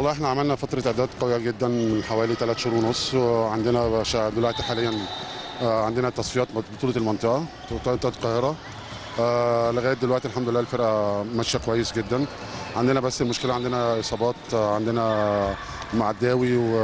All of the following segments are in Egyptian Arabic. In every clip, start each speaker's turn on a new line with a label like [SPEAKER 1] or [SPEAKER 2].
[SPEAKER 1] والله احنا عملنا فترة اعداد قوية جدا من حوالي ثلاث شهور ونص وعندنا شا- دلوقتي حاليا آه، عندنا تصفيات بطولة المنطقة بطولة القاهرة آه، لغاية دلوقتي الحمد لله الفرقة ماشية كويس جدا عندنا بس المشكلة عندنا إصابات آه، عندنا معداوي و-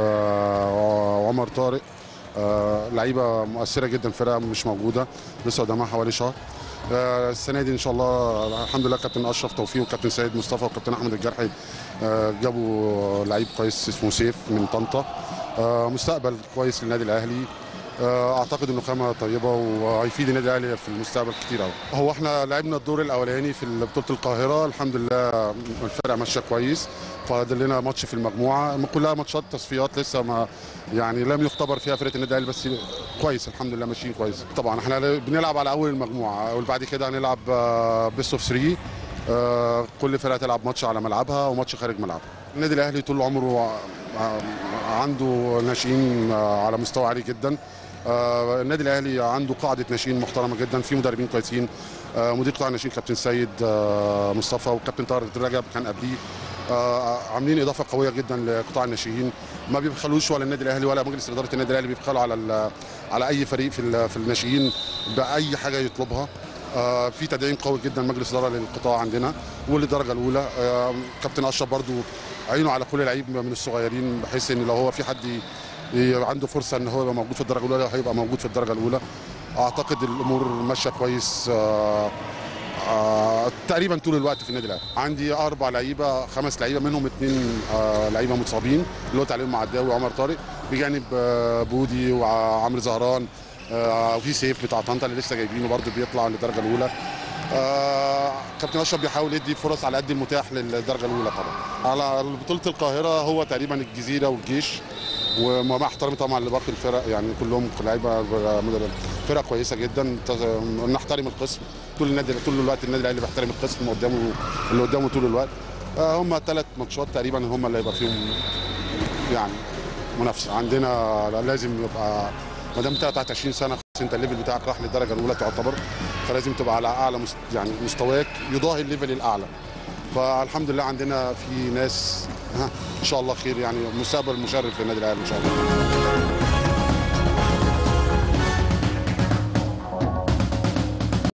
[SPEAKER 1] وعمر طارق آه، لعيبة مؤثرة جدا فرقة مش موجودة لسه قدامها حوالي شهر آه، السنه دي ان شاء الله الحمد لله كابتن اشرف توفيق وكابتن سيد مصطفى وكابتن احمد الجرحي آه، جابوا لعيب كويس اسمه سيف من طنطا آه، مستقبل كويس للنادي الاهلي آه، اعتقد انه خامه طيبه وهيفيد النادي الاهلي في المستقبل كتير قوي هو احنا لعبنا الدور الاولاني في بطوله القاهره الحمد لله الفرقه ماشيه كويس فاضل لنا ماتش في المجموعه كلها ماتشات تصفيات لسه ما يعني لم يختبر فيها فرقه النادي الاهلي بس كويس الحمد لله ماشيين كويس طبعا احنا بنلعب على اول المجموعه وبعد كده هنلعب بيست اوف 3 آه، كل فرقه تلعب ماتش على ملعبها وماتش خارج ملعبها النادي الاهلي طول عمره آه، عنده ناشئين آه، على مستوى عالي جدا آه، النادي الاهلي عنده قاعده ناشئين محترمه جدا في مدربين كويسين آه، مدير قطاع الناشئين كابتن سيد آه، مصطفى وكابتن طارق رجب كان قبليه آه، عاملين اضافه قويه جدا لقطاع الناشئين ما بيبخلوش ولا النادي الاهلي ولا مجلس اداره النادي الاهلي بيبخلوا على ال- على اي فريق في ال- في الناشئين باي حاجه يطلبها آه، في تدعيم قوي جدا مجلس اداره للقطاع عندنا والدرجه الاولى آه، كابتن اشرف برضو عينه على كل لعيب من الصغيرين بحيث ان لو هو في حد ي- ي- عنده فرصه ان هو يبقى موجود في الدرجه الاولى هيبقى موجود في الدرجه الاولى اعتقد الامور ماشيه كويس آه، آه، تقريبا طول الوقت في النادي الاهلي عندي اربع لعيبه خمس لعيبه منهم اثنين آه، لعيبه متصابين اللي قلت عليهم معداوي وعمر طارق بجانب آه، بودي وعمرو زهران آه، وفي سيف بتاع طنطا اللي لسه جايبينه برضه بيطلع للدرجه الاولى آه، كابتن اشرف بيحاول يدي فرص على قد المتاح للدرجه الاولى طبعا على بطوله القاهره هو تقريبا الجزيره والجيش ومع احترامي طبعا لباقي الفرق يعني كلهم لعيبه فرق كويسه جدا ت- نحترم القسم طول النادي طول الوقت النادي الاهلي بيحترم القسم اللي قدامه اللي قدامه طول الوقت آه، هم ثلاث ماتشات تقريبا هم اللي هيبقى فيهم يعني منافسه عندنا لازم يبقى ما دام انت تحت 20 سنه خلاص انت الليفل بتاعك راح للدرجه الاولى تعتبر فلازم تبقى على اعلى مست... يعني مستواك يضاهي الليفل الاعلى فالحمد لله عندنا في ناس ها ان شاء الله خير يعني مستقبل مشرف للنادي الاهلي ان شاء الله